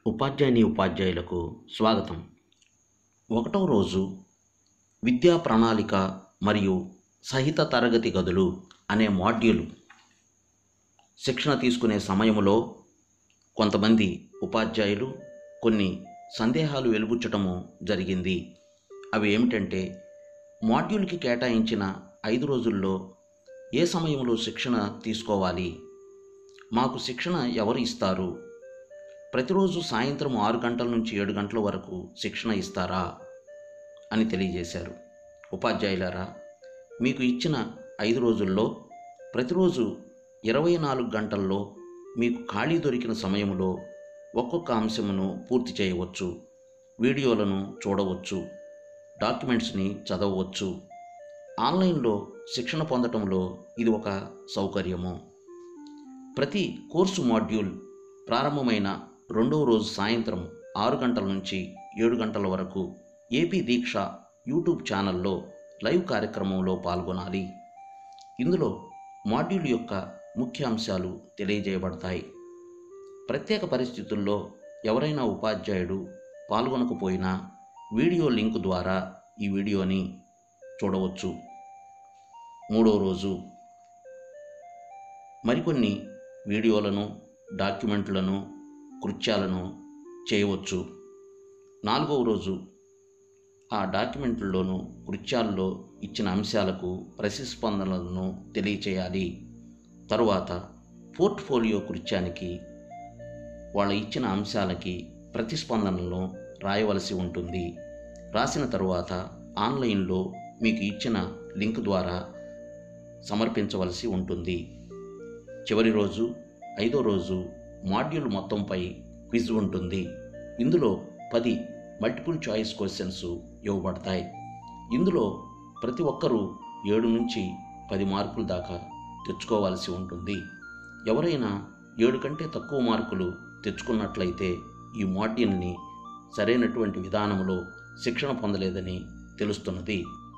ఉపాధ్యాయుని ఉపాధ్యాయులకు స్వాగతం ఒకటవ రోజు విద్యా ప్రణాళిక మరియు సహిత తరగతి గదులు అనే మాడ్యూల్ శిక్షణ తీసుకునే సమయంలో కొంతమంది ఉపాధ్యాయులు కొన్ని సందేహాలు వెలుబుచ్చటము జరిగింది అవి ఏమిటంటే మాడ్యూల్కి కేటాయించిన ఐదు రోజుల్లో ఏ సమయంలో శిక్షణ తీసుకోవాలి మాకు శిక్షణ ఎవరు ఇస్తారు ప్రతిరోజు సాయంత్రం ఆరు గంటల నుంచి ఏడు గంటల వరకు శిక్షణ ఇస్తారా అని తెలియజేశారు ఉపాధ్యాయులారా మీకు ఇచ్చిన ఐదు రోజుల్లో ప్రతిరోజు ఇరవై నాలుగు గంటల్లో మీకు ఖాళీ దొరికిన సమయంలో ఒక్కొక్క అంశమును పూర్తి చేయవచ్చు వీడియోలను చూడవచ్చు డాక్యుమెంట్స్ని చదవవచ్చు ఆన్లైన్లో శిక్షణ పొందటంలో ఇది ఒక సౌకర్యము ప్రతి కోర్సు మాడ్యూల్ ప్రారంభమైన రెండవ రోజు సాయంత్రం ఆరు గంటల నుంచి ఏడు గంటల వరకు ఏపీ దీక్ష యూట్యూబ్ ఛానల్లో లైవ్ కార్యక్రమంలో పాల్గొనాలి ఇందులో మాడ్యూల్ యొక్క ముఖ్య అంశాలు తెలియజేయబడతాయి ప్రత్యేక పరిస్థితుల్లో ఎవరైనా ఉపాధ్యాయుడు పాల్గొనకపోయినా వీడియో లింక్ ద్వారా ఈ వీడియోని చూడవచ్చు మూడో రోజు మరికొన్ని వీడియోలను డాక్యుమెంట్లను కృత్యాలను చేయవచ్చు నాలుగవ రోజు ఆ డాక్యుమెంట్లలోనూ కృత్యాల్లో ఇచ్చిన అంశాలకు ప్రతిస్పందనలను తెలియచేయాలి తరువాత పోర్ట్ఫోలియో కృత్యానికి వాళ్ళ ఇచ్చిన అంశాలకి ప్రతిస్పందనలను రాయవలసి ఉంటుంది రాసిన తరువాత ఆన్లైన్లో మీకు ఇచ్చిన లింక్ ద్వారా సమర్పించవలసి ఉంటుంది చివరి రోజు ఐదో రోజు మాడ్యూల్ మొత్తంపై క్విజ్ ఉంటుంది ఇందులో పది మల్టిపుల్ చాయిస్ క్వశ్చన్స్ ఇవ్వబడతాయి ఇందులో ప్రతి ఒక్కరూ ఏడు నుంచి పది మార్కుల దాకా తెచ్చుకోవాల్సి ఉంటుంది ఎవరైనా ఏడు కంటే తక్కువ మార్కులు తెచ్చుకున్నట్లయితే ఈ మాడ్యూల్ని సరైనటువంటి విధానంలో శిక్షణ పొందలేదని తెలుస్తున్నది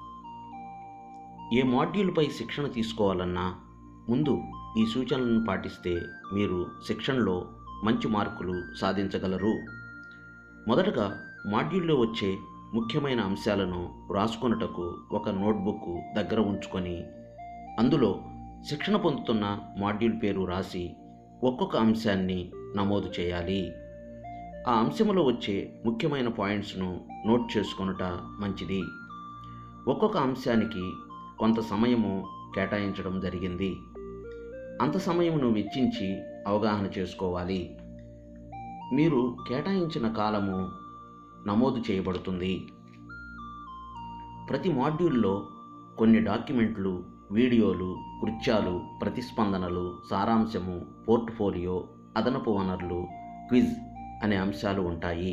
ఏ మాడ్యూల్పై శిక్షణ తీసుకోవాలన్నా ముందు ఈ సూచనలను పాటిస్తే మీరు శిక్షణలో మంచి మార్కులు సాధించగలరు మొదటగా మాడ్యూల్లో వచ్చే ముఖ్యమైన అంశాలను వ్రాసుకొనుటకు ఒక నోట్బుక్ దగ్గర ఉంచుకొని అందులో శిక్షణ పొందుతున్న మాడ్యూల్ పేరు రాసి ఒక్కొక్క అంశాన్ని నమోదు చేయాలి ఆ అంశంలో వచ్చే ముఖ్యమైన పాయింట్స్ను నోట్ చేసుకొనుట మంచిది ఒక్కొక్క అంశానికి కొంత సమయము కేటాయించడం జరిగింది అంత సమయమును వెచ్చించి అవగాహన చేసుకోవాలి మీరు కేటాయించిన కాలము నమోదు చేయబడుతుంది ప్రతి మాడ్యూల్లో కొన్ని డాక్యుమెంట్లు వీడియోలు కృత్యాలు ప్రతిస్పందనలు సారాంశము పోర్ట్ఫోలియో అదనపు వనరులు క్విజ్ అనే అంశాలు ఉంటాయి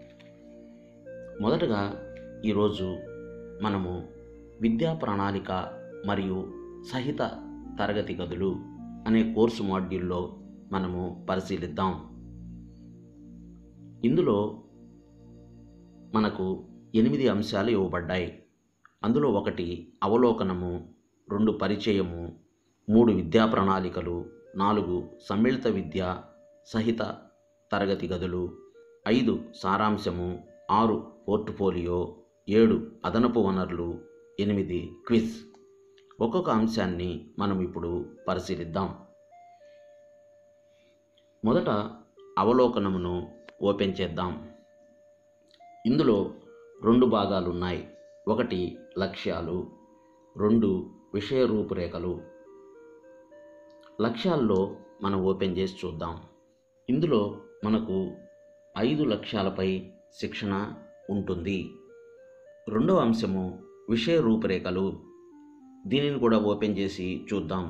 మొదటగా ఈరోజు మనము విద్యా ప్రణాళిక మరియు సహిత తరగతి గదులు అనే కోర్సు మాడ్యూల్లో మనము పరిశీలిద్దాం ఇందులో మనకు ఎనిమిది అంశాలు ఇవ్వబడ్డాయి అందులో ఒకటి అవలోకనము రెండు పరిచయము మూడు విద్యా ప్రణాళికలు నాలుగు సమ్మిళిత విద్య సహిత తరగతి గదులు ఐదు సారాంశము ఆరు పోర్ట్ఫోలియో ఏడు అదనపు వనరులు ఎనిమిది క్విజ్ ఒక్కొక్క అంశాన్ని మనం ఇప్పుడు పరిశీలిద్దాం మొదట అవలోకనమును ఓపెన్ చేద్దాం ఇందులో రెండు భాగాలు ఉన్నాయి ఒకటి లక్ష్యాలు రెండు విషయ రూపురేఖలు లక్ష్యాల్లో మనం ఓపెన్ చేసి చూద్దాం ఇందులో మనకు ఐదు లక్ష్యాలపై శిక్షణ ఉంటుంది రెండవ అంశము విషయ రూపురేఖలు దీనిని కూడా ఓపెన్ చేసి చూద్దాం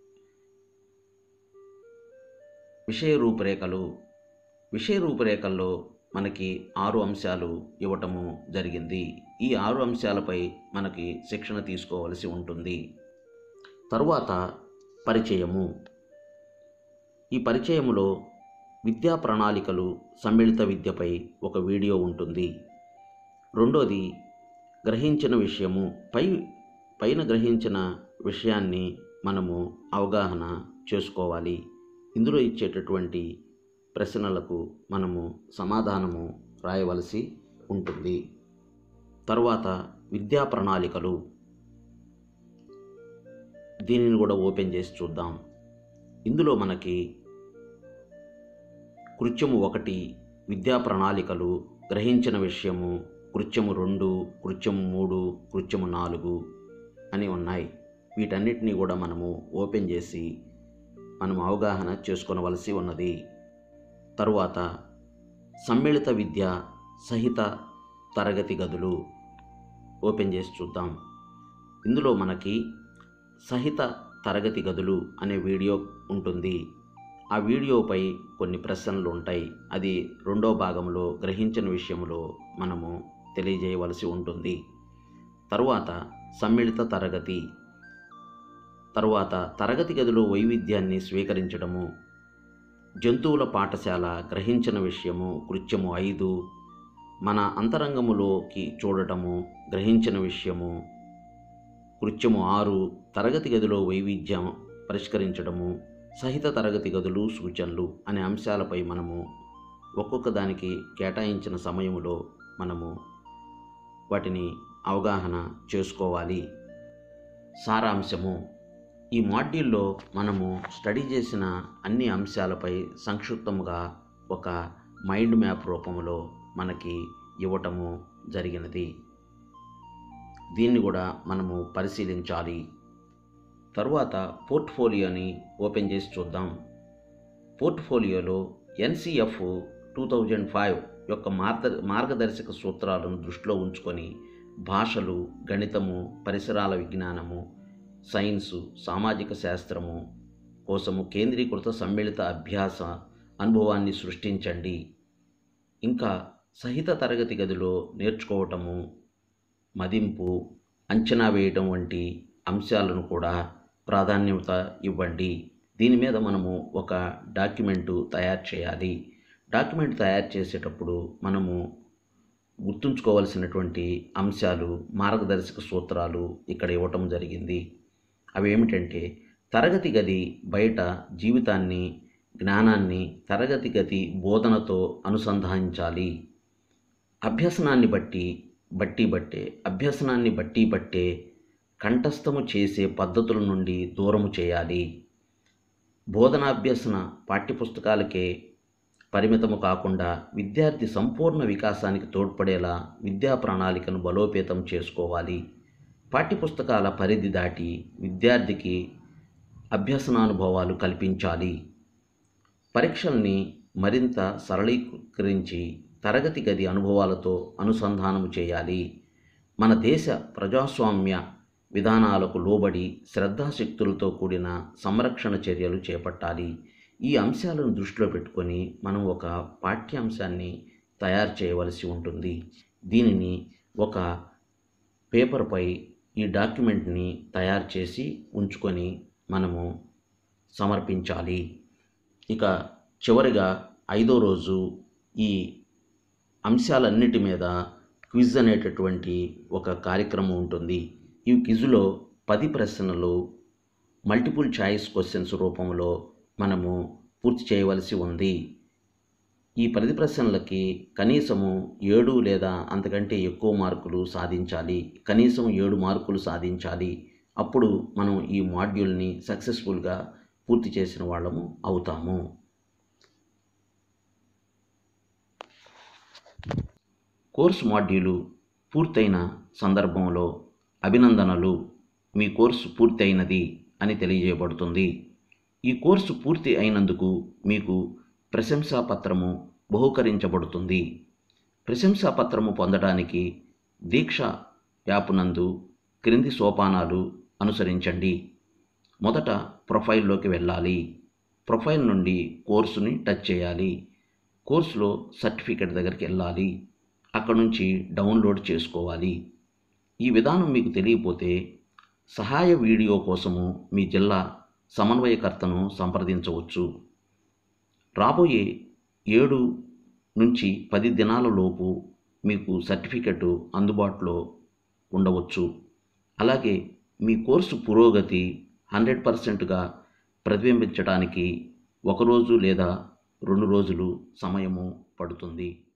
విషయ రూపురేఖలు విషయ రూపురేఖల్లో మనకి ఆరు అంశాలు ఇవ్వటము జరిగింది ఈ ఆరు అంశాలపై మనకి శిక్షణ తీసుకోవలసి ఉంటుంది తరువాత పరిచయము ఈ పరిచయములో విద్యా ప్రణాళికలు సమ్మిళిత విద్యపై ఒక వీడియో ఉంటుంది రెండోది గ్రహించిన విషయము పై పైన గ్రహించిన విషయాన్ని మనము అవగాహన చేసుకోవాలి ఇందులో ఇచ్చేటటువంటి ప్రశ్నలకు మనము సమాధానము రాయవలసి ఉంటుంది తరువాత విద్యా ప్రణాళికలు దీనిని కూడా ఓపెన్ చేసి చూద్దాం ఇందులో మనకి కృత్యము ఒకటి విద్యా ప్రణాళికలు గ్రహించిన విషయము కృత్యము రెండు కృత్యము మూడు కృత్యము నాలుగు అని ఉన్నాయి వీటన్నిటినీ కూడా మనము ఓపెన్ చేసి మనం అవగాహన చేసుకొనవలసి ఉన్నది తరువాత సమ్మిళిత విద్య సహిత తరగతి గదులు ఓపెన్ చేసి చూద్దాం ఇందులో మనకి సహిత తరగతి గదులు అనే వీడియో ఉంటుంది ఆ వీడియోపై కొన్ని ప్రశ్నలు ఉంటాయి అది రెండో భాగంలో గ్రహించిన విషయంలో మనము తెలియజేయవలసి ఉంటుంది తరువాత సమ్మిళిత తరగతి తరువాత తరగతి గదిలో వైవిధ్యాన్ని స్వీకరించడము జంతువుల పాఠశాల గ్రహించిన విషయము కృత్యము ఐదు మన అంతరంగములోకి చూడటము గ్రహించిన విషయము కృత్యము ఆరు తరగతి గదిలో వైవిధ్యం పరిష్కరించడము సహిత తరగతి గదులు సూచనలు అనే అంశాలపై మనము ఒక్కొక్క దానికి కేటాయించిన సమయంలో మనము వాటిని అవగాహన చేసుకోవాలి సారాంశము ఈ మాడ్యూల్లో మనము స్టడీ చేసిన అన్ని అంశాలపై సంక్షిప్తముగా ఒక మైండ్ మ్యాప్ రూపంలో మనకి ఇవ్వటము జరిగినది దీన్ని కూడా మనము పరిశీలించాలి తరువాత పోర్ట్ఫోలియోని ఓపెన్ చేసి చూద్దాం పోర్ట్ఫోలియోలో ఎన్సిఎఫ్ టూ థౌజండ్ ఫైవ్ యొక్క మార్గ మార్గదర్శక సూత్రాలను దృష్టిలో ఉంచుకొని భాషలు గణితము పరిసరాల విజ్ఞానము సైన్సు సామాజిక శాస్త్రము కోసము కేంద్రీకృత సమ్మిళిత అభ్యాస అనుభవాన్ని సృష్టించండి ఇంకా సహిత తరగతి గదిలో నేర్చుకోవటము మదింపు అంచనా వేయటం వంటి అంశాలను కూడా ప్రాధాన్యత ఇవ్వండి దీని మీద మనము ఒక డాక్యుమెంటు తయారు చేయాలి డాక్యుమెంట్ తయారు చేసేటప్పుడు మనము గుర్తుంచుకోవలసినటువంటి అంశాలు మార్గదర్శక సూత్రాలు ఇక్కడ ఇవ్వటం జరిగింది అవి ఏమిటంటే తరగతి గది బయట జీవితాన్ని జ్ఞానాన్ని తరగతి గది బోధనతో అనుసంధానించాలి అభ్యసనాన్ని బట్టి బట్టి బట్టే అభ్యసనాన్ని బట్టి బట్టే కంఠస్థము చేసే పద్ధతుల నుండి దూరము చేయాలి బోధనాభ్యసన పాఠ్యపుస్తకాలకే పరిమితము కాకుండా విద్యార్థి సంపూర్ణ వికాసానికి తోడ్పడేలా విద్యా ప్రణాళికను బలోపేతం చేసుకోవాలి పాఠ్యపుస్తకాల పరిధి దాటి విద్యార్థికి అభ్యసనానుభవాలు కల్పించాలి పరీక్షల్ని మరింత సరళీకరించి తరగతి గది అనుభవాలతో అనుసంధానము చేయాలి మన దేశ ప్రజాస్వామ్య విధానాలకు లోబడి శ్రద్ధాశక్తులతో కూడిన సంరక్షణ చర్యలు చేపట్టాలి ఈ అంశాలను దృష్టిలో పెట్టుకొని మనం ఒక పాఠ్యాంశాన్ని తయారు చేయవలసి ఉంటుంది దీనిని ఒక పేపర్పై ఈ డాక్యుమెంట్ని తయారు చేసి ఉంచుకొని మనము సమర్పించాలి ఇక చివరిగా ఐదో రోజు ఈ అంశాలన్నిటి మీద క్విజ్ అనేటటువంటి ఒక కార్యక్రమం ఉంటుంది ఈ క్విజ్లో పది ప్రశ్నలు మల్టిపుల్ చాయిస్ క్వశ్చన్స్ రూపంలో మనము పూర్తి చేయవలసి ఉంది ఈ పది ప్రశ్నలకి కనీసము ఏడు లేదా అంతకంటే ఎక్కువ మార్కులు సాధించాలి కనీసం ఏడు మార్కులు సాధించాలి అప్పుడు మనం ఈ మాడ్యూల్ని సక్సెస్ఫుల్గా పూర్తి చేసిన వాళ్ళము అవుతాము కోర్సు మాడ్యూలు పూర్తయిన సందర్భంలో అభినందనలు మీ కోర్సు పూర్తి అయినది అని తెలియజేయబడుతుంది ఈ కోర్సు పూర్తి అయినందుకు మీకు ప్రశంసా పత్రము బహుకరించబడుతుంది ప్రశంసా పత్రము పొందడానికి దీక్ష యాప్ నందు క్రింది సోపానాలు అనుసరించండి మొదట ప్రొఫైల్లోకి వెళ్ళాలి ప్రొఫైల్ నుండి కోర్సుని టచ్ చేయాలి కోర్సులో సర్టిఫికెట్ దగ్గరికి వెళ్ళాలి అక్కడ నుంచి డౌన్లోడ్ చేసుకోవాలి ఈ విధానం మీకు తెలియకపోతే సహాయ వీడియో కోసము మీ జిల్లా సమన్వయకర్తను సంప్రదించవచ్చు రాబోయే ఏడు నుంచి పది దినాల లోపు మీకు సర్టిఫికెట్ అందుబాటులో ఉండవచ్చు అలాగే మీ కోర్సు పురోగతి హండ్రెడ్ పర్సెంట్గా ప్రతిబింబించడానికి ఒకరోజు లేదా రెండు రోజులు సమయము పడుతుంది